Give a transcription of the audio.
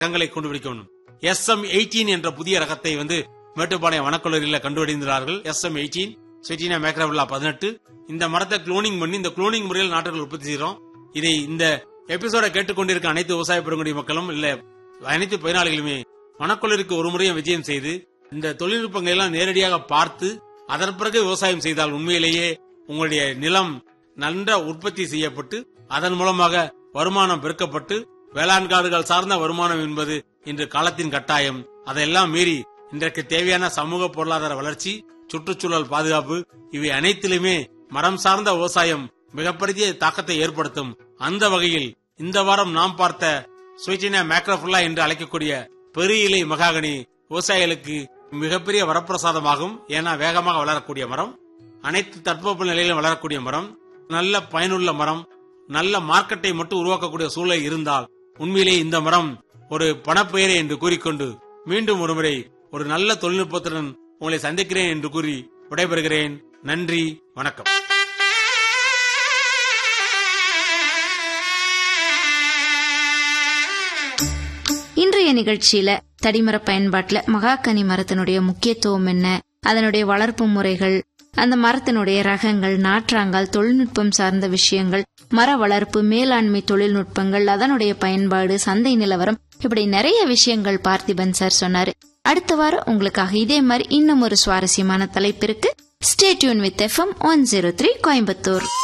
ரகங்களை கண்டுபிடிக்கணும் S M eighteen என்ற புதிய ரகத்தை வந்து மேட்டுப்பாளையம் வனக்கல்லூரியில கண்டுபிடிந்தார்கள் எஸ் எம் எயிட்டீன் செட்டினா மேக்ரவில்லா பதினெட்டு இந்த மரத்தை குளோனிங் பண்ணி இந்த குளோனிங் முறையில் நாட்டுகள் உற்பத்தி செய்யறோம் இதை இந்த எபிசோட கேட்டுக்கொண்டிருக்க அனைத்து விவசாய பெருங்குடி மக்களும் இல்ல அனைத்து பயனாளிகளுமே வனக்கல்லூரிக்கு ஒரு முறையும் விஜயம் செய்து இந்த தொழில்நுட்பங்களை எல்லாம் நேரடியாக பார்த்து அதன் பிறகு விவசாயம் செய்தால் உண்மையிலேயே உங்களுடைய நிலம் நன்ற உற்பத்தி செய்யப்பட்டு அதன் மூலமாக வருமானம் பெருக்கப்பட்டு வேளாண் காடுகள் சார்ந்த வருமானம் என்பது இன்று காலத்தின் கட்டாயம் அதையெல்லாம் மீறி இன்றைக்கு தேவையான சமூக பொருளாதார வளர்ச்சி சுற்றுச்சூழல் பாதுகாப்பு இவை அனைத்திலுமே மரம் சார்ந்த விவசாயம் மிகப்பெரிய தாக்கத்தை ஏற்படுத்தும் அந்த வகையில் இந்த வாரம் நாம் பார்த்த சுவிச்சினா மேக்ரோஃபுல்லா என்று அழைக்கக்கூடிய பெரிய இலை மகாகனி விவசாயிகளுக்கு மிகப்பெரிய வரப்பிரசாதமாகும் ஏன்னா வேகமாக வளரக்கூடிய மரம் அனைத்து தட்பவெப்ப நிலையிலும் வளரக்கூடிய மரம் நல்ல பயனுள்ள மரம் நல்ல மார்க்கெட்டை மட்டும் உருவாக்கக்கூடிய சூழல் இருந்தால் உண்மையிலேயே இந்த மரம் ஒரு பணப்பெயரை என்று கூறிக்கொண்டு மீண்டும் ஒருமுறை ஒரு நல்ல தொழில்நுட்பத்துடன் உங்களை சந்திக்கிறேன் என்று கூறி விடைபெறுகிறேன் நன்றி வணக்கம் இன்றைய நிகழ்ச்சியில தடிமர பயன்பாட்டுல மகாக்கனி மரத்தினுடைய முக்கியத்துவம் என்ன அதனுடைய வளர்ப்பு முறைகள் அந்த மரத்தினுடைய ரகங்கள் நாற்றாங்கால் தொழில்நுட்பம் சார்ந்த விஷயங்கள் மர வளர்ப்பு மேலாண்மை தொழில்நுட்பங்கள் அதனுடைய பயன்பாடு சந்தை நிலவரம் இப்படி நிறைய விஷயங்கள் பார்த்திபன் சார் சொன்னாரு அடுத்த வாரம் உங்களுக்காக இதே மாதிரி இன்னும் ஒரு சுவாரஸ்யமான தலைப்பிற்கு stay tuned with FM one zero three Coimbatore